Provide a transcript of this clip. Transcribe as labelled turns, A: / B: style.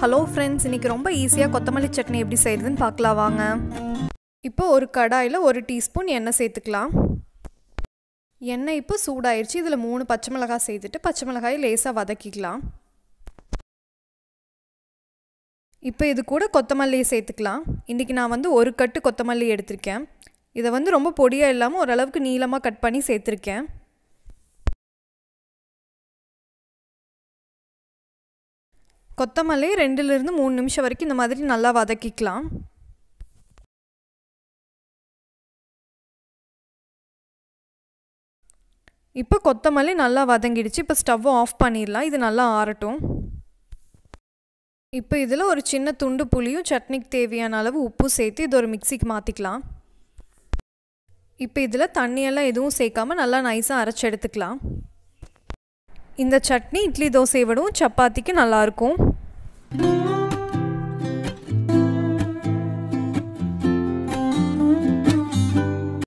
A: hello friends இன்றைக்கி ரொம்ப ஈஸியாக கொத்தமல்லி சட்னி எப்படி செய்கிறதுன்னு பார்க்கலாம் வாங்க இப்போ ஒரு கடாயில் ஒரு டீஸ்பூன் எண்ணெய் சேர்த்துக்கலாம் எண்ணெய் இப்போ சூடாயிருச்சு இதில் மூணு பச்சை மிளகாய் சேர்த்துட்டு பச்சை மிளகாயை லேசாக வதக்கிக்கலாம் இப்போ இது கூட கொத்தமல்லியை சேர்த்துக்கலாம் இன்றைக்கி நான் வந்து ஒரு கட்டு கொத்தமல்லி எடுத்திருக்கேன் இதை வந்து ரொம்ப பொடியாக இல்லாமல் ஓரளவுக்கு நீளமாக கட் பண்ணி சேர்த்துருக்கேன் கொத்தமல்லி ரெண்டுலேருந்து மூணு நிமிஷம் வரைக்கும் இந்த மாதிரி நல்லா வதக்கிக்கலாம் இப்போ கொத்தமல்லி நல்லா வதங்கிடுச்சு இப்போ ஸ்டவ்வை ஆஃப் பண்ணிடலாம் இது நல்லா ஆறட்டும் இப்போ இதில் ஒரு சின்ன துண்டு புளியும் சட்னிக்கு தேவையான அளவு உப்பு சேர்த்து இது ஒரு மிக்சிக்கு மாற்றிக்கலாம் இப்போ இதில் தண்ணியெல்லாம் எதுவும் சேர்க்காம நல்லா நைஸாக அரைச்சி எடுத்துக்கலாம் இந்த சட்னி இட்லி தோசை விடவும் சப்பாத்திக்கு நல்லாயிருக்கும்